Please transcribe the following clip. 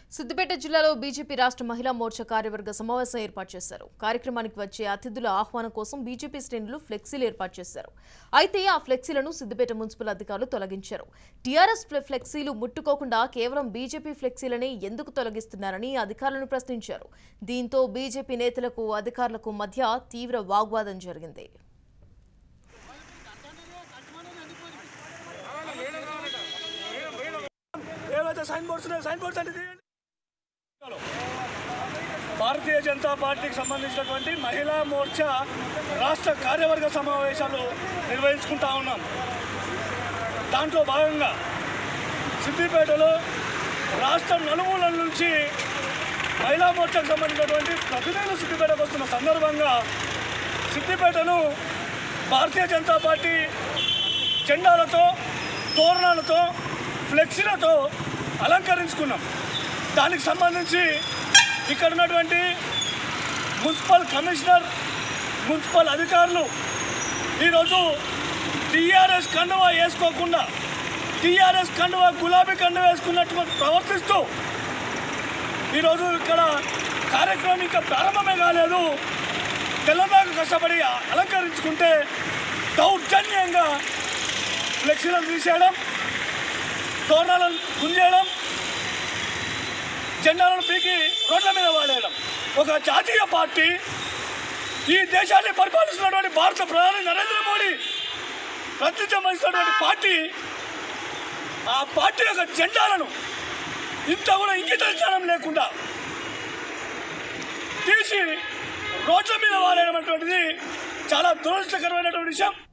సిద్దిపేట జిల్లాలో బీజేపీ రాష్ట్ర మహిళా మోర్చా కార్యవర్గ సమావేశం ఏర్పాటు చేశారు కార్యక్రమానికి వచ్చే అతిథుల ఆహ్వానం కోసం బీజేపీ శ్రేణులు ఫ్లెక్సీలు ఏర్పాటు చేశారు అయితే ఆ ఫ్లెక్సీలను సిద్దిపేట మున్సిపల్ అధికారులు తొలగించారు టీఆర్ఎస్ ఫ్లె- ఫ్లెక్సీలు ముట్టుకోకుండా కేవలం బీజేపీ ఫ్లెక్సీలని ఎందుకు తొలగిస్తున్నారని అధికారులను ప్రశ్నించారు దీంతో బీజేపీ నేతలకు అధికారులకు మధ్య తీవ్ర వాగ్వాదం జరిగింది ఏవైతే సైన్ బోర్డ్స్ ఉన్నాయో సైన్ బోర్డ్స్ అంటే తీయండి. భారతీయ జనతా పార్టీకి సంబంధించినటువంటి మహిళా మోర్చా రాష్ట్ర కార్యవర్గ సమావేశాలు నిర్వహించుకుంటా ఉన్నాం దాంట్లో భాగంగా సిద్దిపేటలో రాష్ట్ర నలుమూలల నుంచి మహిళా మోర్చాకు సంబంధించినటువంటి ప్రతినిధులు సిద్దిపేటకు వస్తున్న సందర్భంగా సిద్దిపేటను భారతీయ జనతా పార్టీ జెండాలతో తోరణాలతో ఫ్లెక్సీలతో అలంకరించుకున్నాం దానికి సంబంధించి ఇక్కడ ఉన్నటువంటి మున్సిపల్ కమిషనర్ మున్సిపల్ అధికారులు ఈరోజు టీఆర్ఎస్ కండువా వేసుకోకుండా టీఆర్ఎస్ కండువా గులాబీ కండువా వేసుకున్నట్టు ప్రవర్తిస్తూ ఈరోజు ఇక్కడ కార్యక్రమం ఇంకా ప్రారంభమే కాలేదు తెల్లదాకా కష్టపడి అలంకరించుకుంటే దౌర్జన్యంగా ఫ్లెక్సీలను తీసేయడం తోరణాలను గుంజేయడం జెండాలను పీకి రోడ్ల మీద వాడేయడం ఒక జాతీయ పార్టీ ఈ దేశాన్ని పరిపాలిస్తున్నటువంటి భారత ప్రధాని నరేంద్ర మోడీ ప్రతినిధ్యం వహిస్తున్నటువంటి పార్టీ ఆ పార్టీ యొక్క జెండాలను ఇంత కూడా ఇంకిత జ్ఞానం లేకుండా తీసి రోడ్ల మీద వాడేయడం అనేటువంటిది చాలా దురదృష్టకరమైనటువంటి విషయం